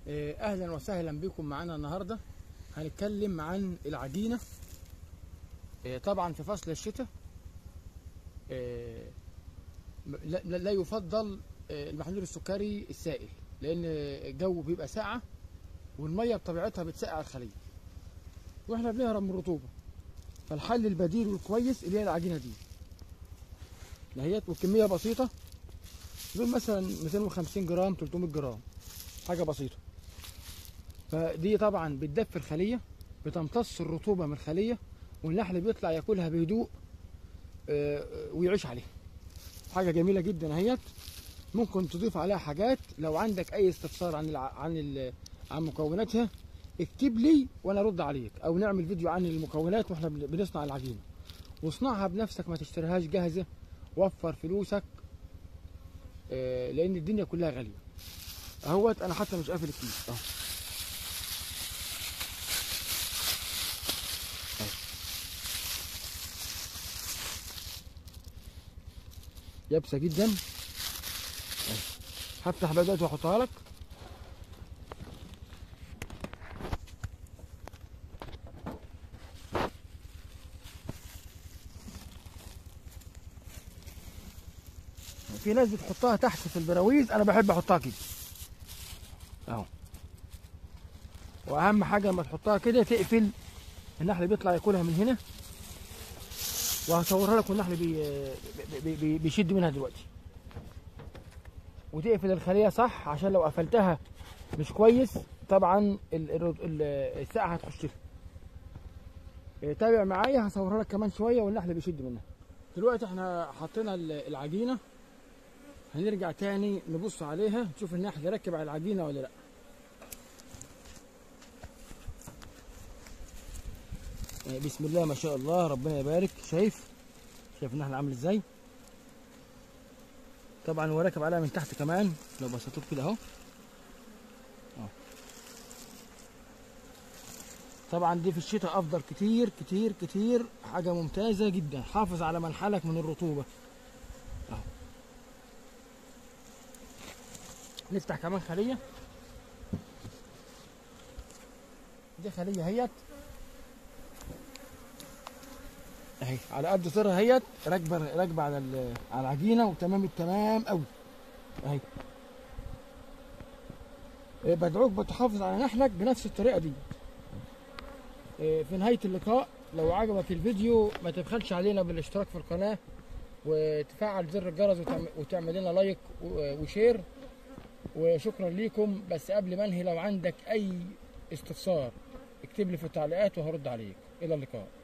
آه، اهلا وسهلا بكم معانا النهارده هنتكلم عن العجينه آه، طبعا في فصل الشتاء آه، لا, لا لا يفضل آه، المحلول السكري السائل لان الجو بيبقى ساقعه والميه بطبيعتها بتسقع الخليه واحنا بنهرب من الرطوبه فالحل البديل والكويس اللي هي العجينه دي دهيت والكميه بسيطه دول مثلا 250 جرام 300 جرام حاجه بسيطه فدي طبعا بتدفي الخليه بتمتص الرطوبه من الخليه والنحل بيطلع ياكلها بهدوء آه، ويعيش عليها حاجه جميله جدا اهيت ممكن تضيف عليها حاجات لو عندك اي استفسار عن الع... عن ال... عن مكوناتها اكتب لي وانا ارد عليك او نعمل فيديو عن المكونات واحنا بن- بنصنع العجينه واصنعها بنفسك ما تشتريهاش جاهزه وفر فلوسك آه، لان الدنيا كلها غاليه اهوت انا حتى مش قافل الكيس اهو أهو. يابسه جدا أهو. هفتح بقى دلوقتي واحطها لك في ناس بتحطها تحت في البراويز انا بحب احطها كده اهو واهم حاجه لما تحطها كده تقفل النحل بيطلع ياكلها من هنا وهصورها لك والنحل بي بي بي بيشد منها دلوقتي وتقفل الخليه صح عشان لو قفلتها مش كويس طبعا ال- ال- ال- الساعه هتخش لها إيه، تابع معايا هصورها لك كمان شويه والنحل بيشد منها دلوقتي احنا حطينا ال- العجينه هنرجع تاني نبص عليها نشوف النحل ركب على العجينه ولا لا آه، بسم الله ما شاء الله ربنا يبارك شايف شايف النحل عامل ازاي طبعا هو راكب عليها من تحت كمان لو بسطوه كده اهو أهو. طبعا دي في الشتاء افضل كتير كتير كتير حاجه ممتازه جدا حافظ على منحلك من الرطوبه نفتح كمان خلية دي خلية هيت اهي على قد طرها هيت راكبة راكبة على ال- على العجينة وتمام التمام قوي اهي إيه، بدعوك بتحافظ على نحلك بنفس الطريقة دي إيه، في نهاية اللقاء لو عجبك الفيديو ما تبخلش علينا بالاشتراك في القناة وتفعل زر الجرس وتعم- وتعمل لنا لايك و- وشير وشكرا ليكم بس قبل ما انهي لو عندك اي استفسار اكتب لي في التعليقات وهرد عليك الى اللقاء